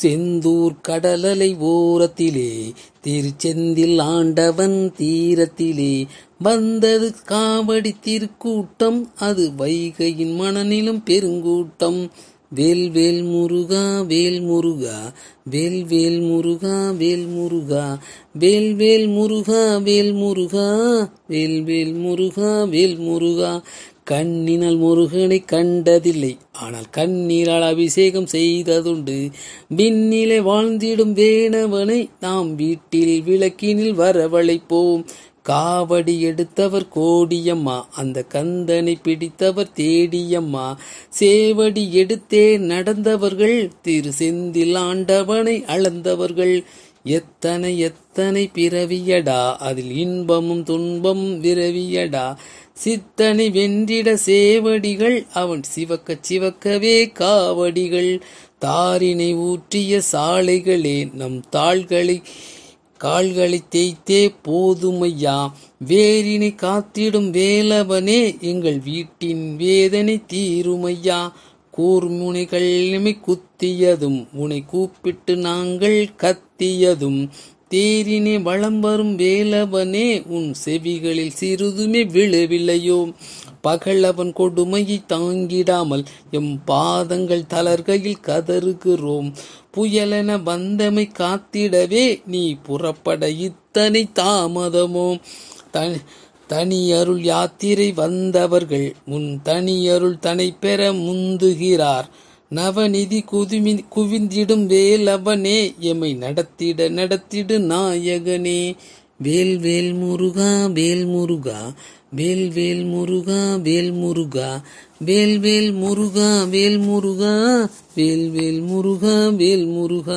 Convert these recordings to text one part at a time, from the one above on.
செந்தூர் கடலலை ஓரத்திலே திருச்செந்தில் ஆண்டவன் தீரத்திலே வந்தது காவடி திருக்கூட்டம் அது வைகையின் மணனிலும் பெருங்கூட்டம் வேல் வேல் முருகா வேல் முருகா வேல் வேல் முருகா வேல் முருகா வேல் வேல் முருகா வேல் முருகா வேல் வேல் முருகா வேல் முருகா கண்ணினால் முருகனை கண்டதில்லை ஆனால் கண்ணீரால் அபிஷேகம் செய்ததுண்டு விண்ணிலே வாழ்ந்திடும் வேணவனை நாம் வீட்டில் விளக்கினில் வரவழைப்போம் காவடி எடுத்தவர் கோடியம்மா அந்த கந்தனை பிடித்தவர் தேடியம்மா சேவடி எடுத்தே நடந்தவர்கள் திரு செந்தில் ஆண்டவனை அளந்தவர்கள் எத்தனை எத்தனை பிறவியடா அதில் இன்பமும் துன்பமும் விரவியடா சித்தனை வென்றிட சேவடிகள் அவன் சிவக்க சிவக்கவே காவடிகள் தாரினை ஊற்றிய சாலைகளே நம் தாள்களை கால்களை தேய்த்தே போதுமையா வேரினை காத்திடும் வேலவனே எங்கள் வீட்டின் வேதனை தீருமையா கூர்முனைகள் எமை குத்தியதும் உனை கூப்பிட்டு நாங்கள் கத்தியதும் தேரினே வளம் வரும் வேலவனே உன் செவிகளில் சிறிதுமே விழவில்லையோ பகலவன் கொடுமையை தாங்கிடாமல் எம் பாதங்கள் தளர்கையில் கதறுகிறோம் புயலென வந்தமை காத்திடவே நீ புறப்பட இத்தனை தாமதமோ த தனியருள் யாத்திரை வந்தவர்கள் முன் தனியருள் தனை பெற முந்துகிறார் நவநிதி குதுமி குவிந்திடும் வேலவனே எமை நடத்திட நடத்திடு நாயகனே வேல் வேல் முருகா வேல் முருகா வேல் வேல் முருகா வேல் முருகா வேல் வேல் முருகா வேல் முருகா வேல் வேல் முருகா வேல் முருகா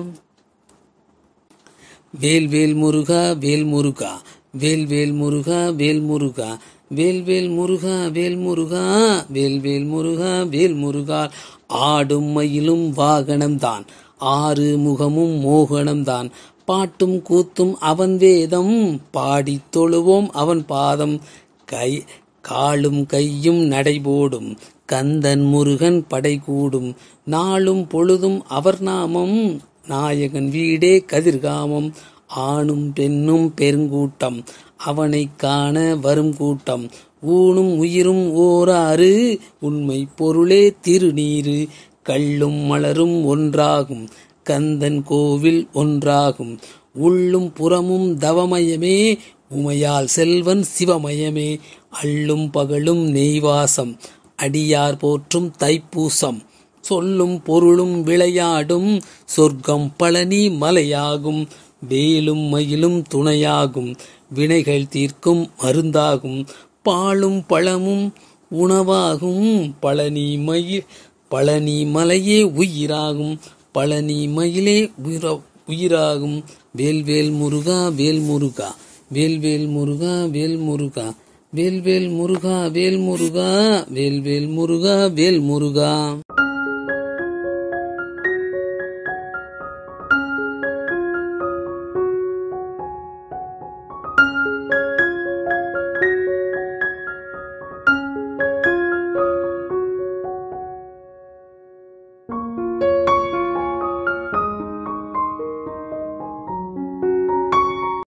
வேல் வேல் முருகா வேல் முருகா வேல் வேல் முருகா வேல் முருகா வேல் வேல் முருகா வேல் முருகா வேல் வேல் முருகா வேல் முருகா ஆடும் மயிலும் வாகனம்தான் ஆறு முகமும் மோகனம்தான் பாட்டும் கூத்தும் அவன் வேதம் பாடித் தொழுவோம் அவன் பாதம் கை காலும் கையும் நடைபோடும் கந்தன் முருகன் படை கூடும் நாளும் பொழுதும் அவர் நாமம் நாயகன் வீடே கதிர்காமம் ஆணும் பெண்ணும் பெருங்கூட்டம் அவனை காண வரும் கூட்டம் ஊனும் உயிரும் ஓராறு உண்மை பொருளே திருநீரு கள்ளும் மலரும் ஒன்றாகும் கந்தன் கோவில் ஒன்றாகும் உள்ளும் புறமும் தவமயமே உமையால் செல்வன் சிவமயமே அள்ளும் பகலும் நெய்வாசம் அடியார் போற்றும் தைப்பூசம் சொல்லும் பொருளும் விளையாடும் சொர்க்கம் பழனி மலையாகும் வேலும் மயிலும் துணையாகும் வினைகள் தீர்க்கும் மருந்தாகும் பாலும் பழமும் உணவாகும் பழனி மயில் பழனி மலையே உயிராகும் பழனி மயிலே உயிர உயிராகும் வேல்வேல் முருகா வேல் முருகா வேல்வேல் முருகா வேல் முருகா வேல்வேல் முருகா வேல் முருகா வேல்வேல் முருகா வேல் முருகா